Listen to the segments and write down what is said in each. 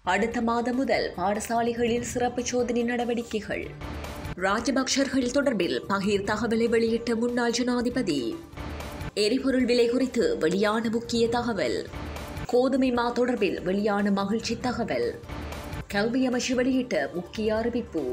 அடுத்த மாதம் முதல் பாடசாலைகளில் சிறப்பு சோதனை நடவடிக்கைகள் ராஜபக்சர்கள் தொடர்பில் பகிர் தகவலை வெளியிட்ட முன்னாள் ஜனாதிபதி எரிபொருள் விலை குறித்து வெளியான முக்கிய தகவல் கோதுமை மா தொடர்பில் வெளியான மகிழ்ச்சி தகவல் கல்வி அமைச்சு வெளியிட்ட முக்கிய அறிவிப்பு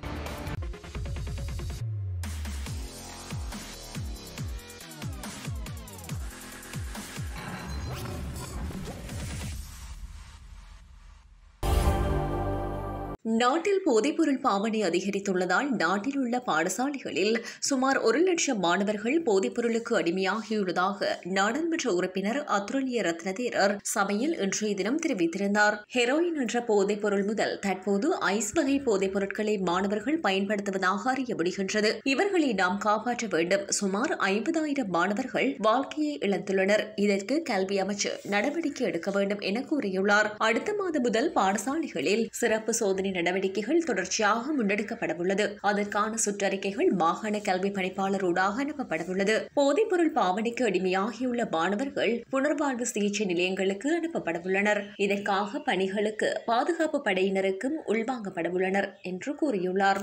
நாட்டில் போதைப்பொருள் பாவனை அதிகரித்துள்ளதால் நாட்டில் உள்ள பாடசாலைகளில் சுமார் ஒரு லட்சம் மாணவர்கள் போதைப்பொருளுக்கு அடிமையாகியுள்ளதாக நாடாளுமன்ற உறுப்பினர் அத்துரலிய ரத்னதேரர் சபையில் இன்றைய தினம் தெரிவித்திருந்தார் ஹெரோயின் என்ற போதைப்பொருள் முதல் தற்போது ஐஸ் வகை போதைப் பொருட்களை மாணவர்கள் பயன்படுத்துவதாக அறிய முடிகின்றது இவர்களை நாம் காப்பாற்ற வேண்டும் சுமார் ஐம்பதாயிரம் மாணவர்கள் வாழ்க்கையை இழந்துள்ளனர் இதற்கு கல்வி அமைச்சு நடவடிக்கை எடுக்க வேண்டும் என கூறியுள்ளார் அடுத்த மாதம் முதல் பாடசாலைகளில் சிறப்பு சோதனை நடவடிக்கைகள் தொடர்ச்சியாக முன்னெடுக்கப்படவுள்ளது அதற்கான சுற்றறிக்கைகள் மாகாண கல்வி பணிப்பாளரோடாக அனுப்பப்படவுள்ளது போதைப்பொருள் பாவனைக்கு அடிமையாகியுள்ள மாணவர்கள் புனர்வாழ்வு சிகிச்சை நிலையங்களுக்கு அனுப்பப்படவுள்ளனர் இதற்காக பணிகளுக்கு பாதுகாப்பு படையினருக்கும் உள்வாங்கப்படவுள்ளனர் என்று கூறியுள்ளார்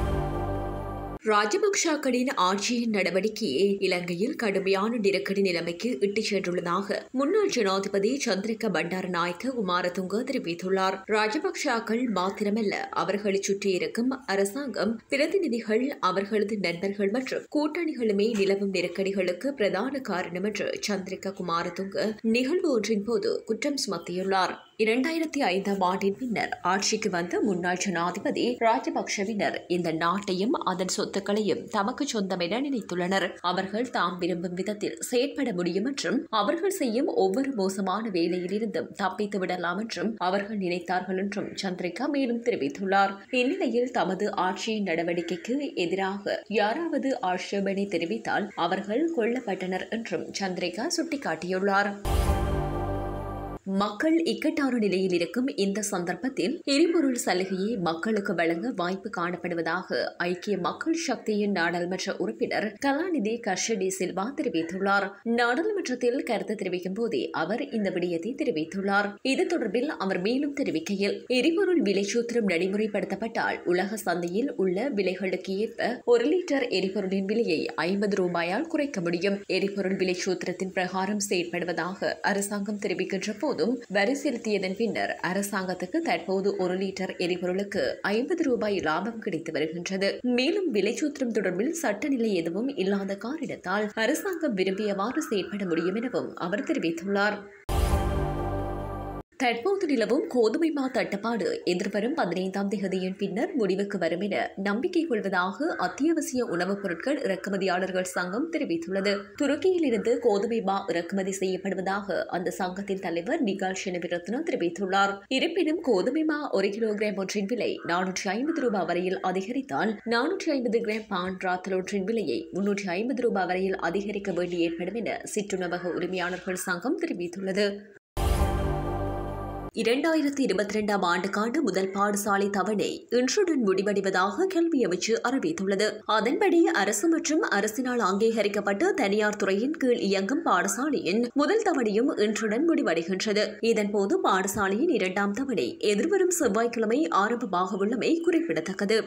ராஜபக்சாக்களின் ஆட்சியின் நடவடிக்கையே இலங்கையில் கடுமையான நெருக்கடி நிலைமைக்கு இட்டுச் சென்றுள்ளதாக முன்னாள் ஜனாதிபதி சந்திரிக பண்டாரநாயக்க குமாரதுங்க தெரிவித்துள்ளார் ராஜபக்சாக்கள் மாத்திரமல்ல அவர்களை சுற்றியிருக்கும் அரசாங்கம் பிரதிநிதிகள் அவர்களது நண்பர்கள் மற்றும் கூட்டணிகளுமே நிலவும் நெருக்கடிகளுக்கு பிரதான காரணம் என்று சந்திரிக குமாரதுங்க நிகழ்வு ஒன்றின் போது குற்றம் சுமத்தியுள்ளார் இரண்டாயிரத்தி ஐந்தாம் ஆண்டின் பின்னர் ஆட்சிக்கு வந்த முன்னாள் ஜனாதிபதி ராஜபக்ஷவினர் இந்த நாட்டையும் அதன் சொத்துக்களையும் தமக்கு சொந்தம் என நினைத்துள்ளனர் அவர்கள் தாம் விரும்பும் விதத்தில் செயற்பட முடியும் என்றும் அவர்கள் செய்யும் ஒவ்வொரு மோசமான வேலையிலிருந்தும் தப்பித்து விடலாம் என்றும் அவர்கள் நினைத்தார்கள் என்றும் சந்திரிகா மேலும் தெரிவித்துள்ளார் இந்நிலையில் தமது ஆட்சியின் நடவடிக்கைக்கு எதிராக யாராவது ஆட்சேபனை தெரிவித்தால் அவர்கள் கொல்லப்பட்டனர் என்றும் சந்திரிகா சுட்டிக்காட்டியுள்ளார் மக்கள் இக்கட்டான நிலையில் இருக்கும் இந்த சந்தர்ப்பத்தில் எரிபொருள் சலுகையை மக்களுக்கு வழங்க வாய்ப்பு காணப்படுவதாக ஐக்கிய மக்கள் சக்தியின் நாடாளுமன்ற உறுப்பினர் கலாநிதி கர்ஷடி சில்வா தெரிவித்துள்ளார் நாடாளுமன்றத்தில் கருத்து தெரிவிக்கும் போதே அவர் இந்த விடயத்தை தெரிவித்துள்ளார் இது தொடர்பில் அவர் மேலும் தெரிவிக்கையில் எரிபொருள் விலை சூத்திரம் நடைமுறைப்படுத்தப்பட்டால் உலக சந்தையில் உள்ள விலைகளுக்கு ஏற்ப ஒரு லிட்டர் எரிபொருளின் விலையை ஐம்பது ரூபாயால் குறைக்க முடியும் எரிபொருள் விலை சூத்திரத்தின் பிரகாரம் செயற்படுவதாக அரசாங்கம் தெரிவிக்கின்ற போது போதும் வரி செலுத்தியதன் பின்னர் அரசாங்கத்துக்கு தற்போது ஒரு லிட்டர் எரிபொருளுக்கு ஐம்பது ரூபாய் லாபம் கிடைத்து வருகின்றது மேலும் விலைச்சூத்திரம் தொடர்பில் சட்டநிலை எதுவும் இல்லாத காரணத்தால் அரசாங்கம் விரும்பியவாறு செயற்பட முடியும் எனவும் அவர் தெரிவித்துள்ளார் தற்போது நிலவும் கோதுமை மா தட்டுப்பாடு எதிர்வரும் பதினைந்தாம் தேதியின் பின்னர் முடிவுக்கு வரும் என நம்பிக்கை கொள்வதாக அத்தியாவசிய உணவுப் பொருட்கள் இறக்குமதியாளர்கள் சங்கம் தெரிவித்துள்ளது துருக்கியில் இருந்து கோதுமை மா இறக்குமதி செய்யப்படுவதாக அந்த சங்கத்தின் தலைவர் நிகால் ஷெனவிரத்ன தெரிவித்துள்ளார் இருப்பினும் கோதுமை மா ஒரு கிலோகிராம் ஒன்றின் விலை நானூற்றி ஐம்பது ரூபாய் வரையில் அதிகரித்தால் நானூற்றி ஐம்பது கிராம் பான் ராத்தல் ஒன்றின் விலையை முன்னூற்றி ஐம்பது ரூபாய் வரையில் அதிகரிக்க வேண்டி ஏற்படும் என சிற்றுணவக உரிமையாளர்கள் சங்கம் தெரிவித்துள்ளது இரண்டாயிரத்தி இருபத்தி இரண்டாம் ஆண்டுக்கான முதல் பாடசாலை தவணை இன்றுடன் முடிவடைவதாக கல்வி அமைச்சு அறிவித்துள்ளது அதன்படி அரசு மற்றும் அரசினால் அங்கீகரிக்கப்பட்ட தனியார் துறையின் கீழ் இயங்கும் பாடசாலையின் முதல் தவணையும் இன்றுடன் முடிவடைகின்றது இதன்போது பாடசாலையின் இரண்டாம் தவணை எதிர்வரும் செவ்வாய்க்கிழமை ஆரம்பமாக உள்ளமை குறிப்பிடத்தக்கது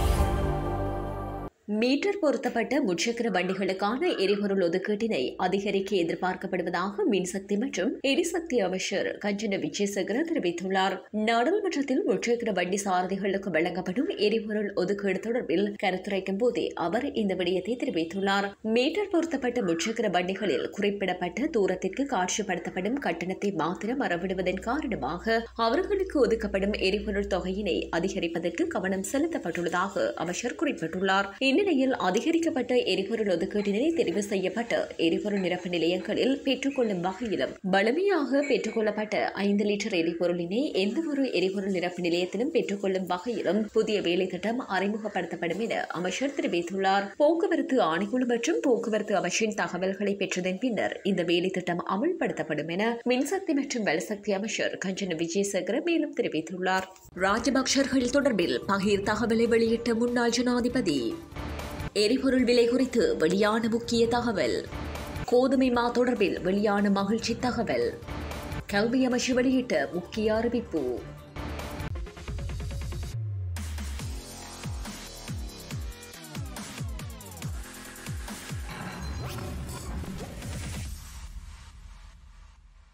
மீட்டர் பொருத்தப்பட்ட முச்சக்கர வண்டிகளுக்கான எரிபொருள் ஒதுக்கீட்டினை அதிகரிக்க எதிர்பார்க்கப்படுவதாக மின்சக்தி மற்றும் எரிசக்தி அமைச்சர் கஞ்சன விஜயசேகர தெரிவித்துள்ளார் நாடாளுமன்றத்தில் முச்சக்கர வண்டி சாரதிகளுக்கு வழங்கப்படும் எரிபொருள் ஒதுக்கீடு தொடர்பில் கருத்துரைக்கும் போதே அவர் இந்த விடயத்தை தெரிவித்துள்ளார் மீட்டர் பொருத்தப்பட்ட முச்சக்கர வண்டிகளில் குறிப்பிடப்பட்ட தூரத்திற்கு காட்சிப்படுத்தப்படும் கட்டணத்தை மாத்திரம் மறவிடுவதன் காரணமாக அவர்களுக்கு ஒதுக்கப்படும் எரிபொருள் தொகையினை அதிகரிப்பதற்கு கவனம் செலுத்தப்பட்டுள்ளதாக அமைச்சர் குறிப்பிட்டுள்ளார் இந்நிலையில் அதிகரிக்கப்பட்ட எரிபொருள் ஒதுக்கீட்டினை தெரிவு செய்யப்பட்ட எரிபொருள் நிரப்பு நிலையங்களில் பெற்றுக்கொள்ளும் வகையிலும் பலமையாக பெற்றுக்கொள்ளப்பட்ட ஐந்து லிட்டர் எரிபொருளினை எந்தவொரு எரிபொருள் நிரப்பு நிலையத்திலும் பெற்றுக்கொள்ளும் வகையிலும் புதிய வேலை திட்டம் அறிமுகப்படுத்தப்படும் என அமைச்சர் தெரிவித்துள்ளார் போக்குவரத்து ஆணைக்குழு மற்றும் போக்குவரத்து அமைச்சின் தகவல்களை பெற்றதன் பின்னர் இந்த வேலை திட்டம் அமல்படுத்தப்படும் என மின்சக்தி மற்றும் வலசக்தி அமைச்சர் கஞ்சன விஜயசேகர மேலும் தெரிவித்துள்ளார் ராஜபக்சர்கள் தொடர்பில் பகிர் தகவலை வெளியிட்ட முன்னாள் ஜனாதிபதி எரிபொருள் விலை குறித்து வெளியான முக்கிய தகவல் கோதுமை மா தொடர்பில் வெளியான மகிழ்ச்சி தகவல் கல்வி அமைச்சு வெளியிட்ட முக்கிய அறிவிப்பு